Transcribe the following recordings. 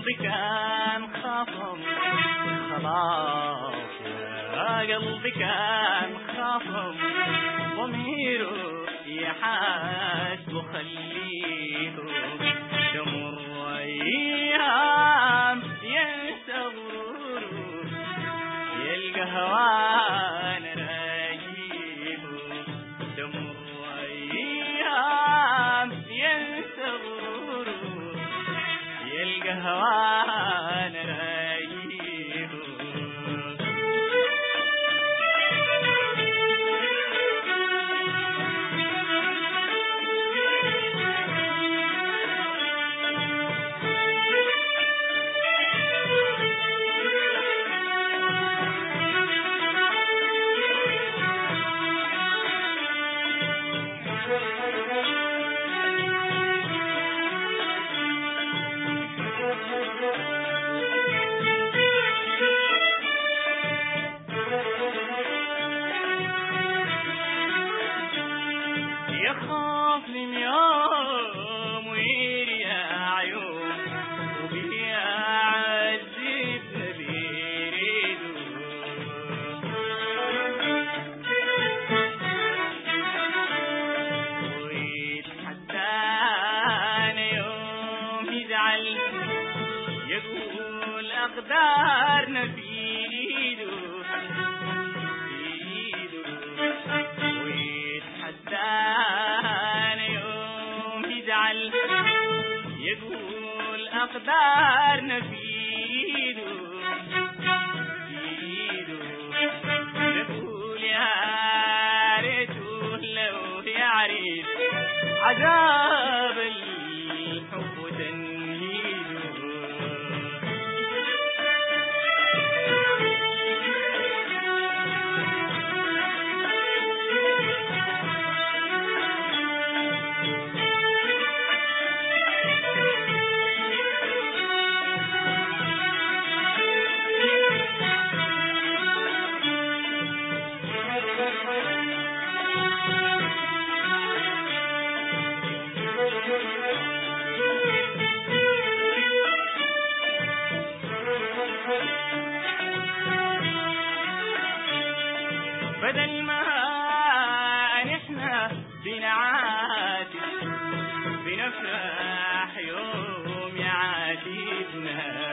قلبي كان خصم خلاص يا قلبي كان خصم ضميره يحاسب وخليه تمر ايام ينسى غروره يلقى هوان راجيه تمر ايام ينسى غروره يلقى هوان راجيه يخاف من يوم ويريا يوم وبيعذبنا بيريدو ويتحدانا يوم يزعل يقول أقدارنا في إيده ويتحدانا يوم يزعل يقول أقدارنا في إيده في إيده يقول يا ريته لو يعرف عذاب الحب تنهيده بدل ما نحن بنعاتب بنفرح يوم يعاتبنا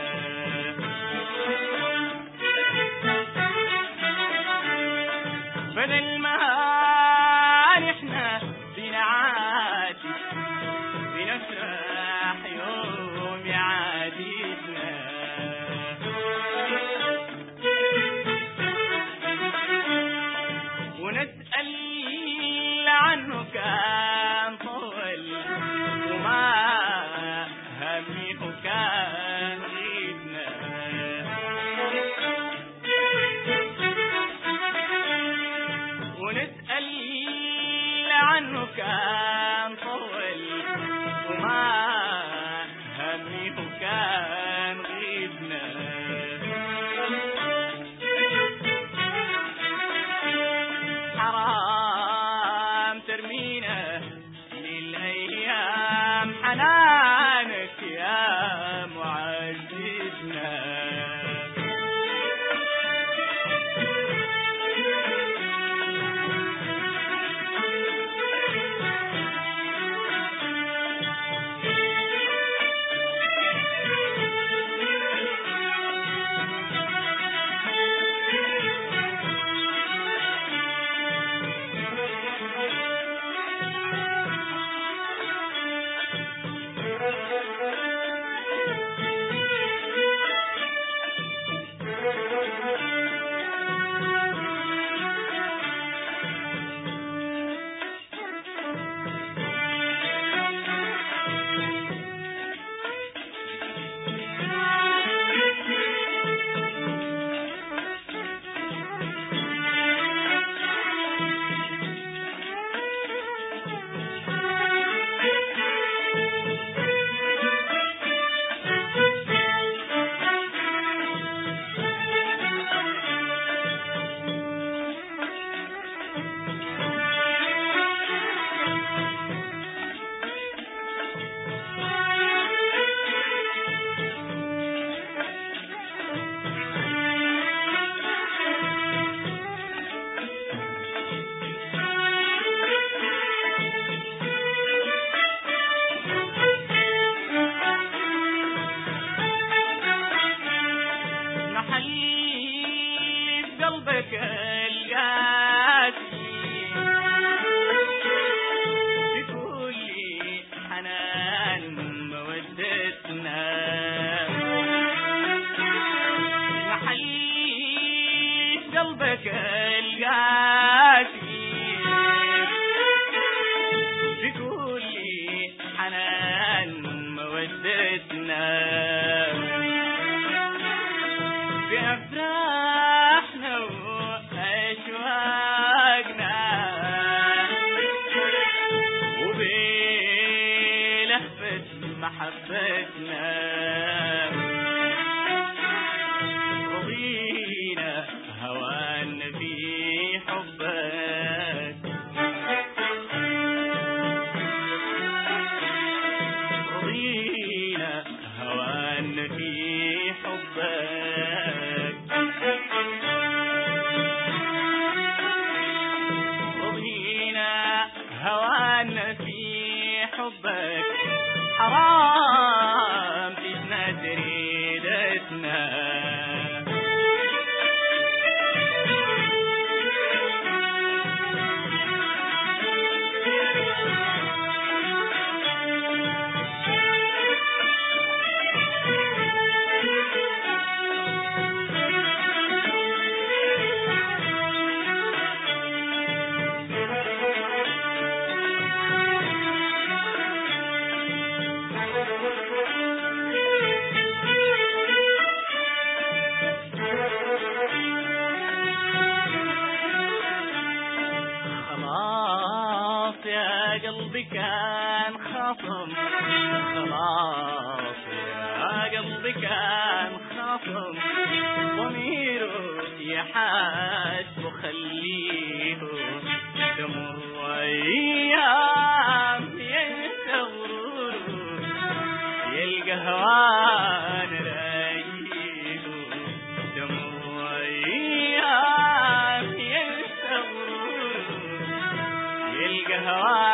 بدل ما نحن بنعاتب بنفرح يوم يعاتبنا ونسأل عنه كان طول وما همه كان غيبنا ونسأل عنه كان طول وما همه كان غيبنا حرام ترمينا للأيام حنانك يا معززنا حبك حرام تجنى تريدتنا خلاص يا قلبي كان خصم خلاص يا قلبي كان خصم ضميره يحاسب وخليه تمر ايام ينسى غروره يلقى هوان رايقه تمر ايام ينسى غروره يلقى هوان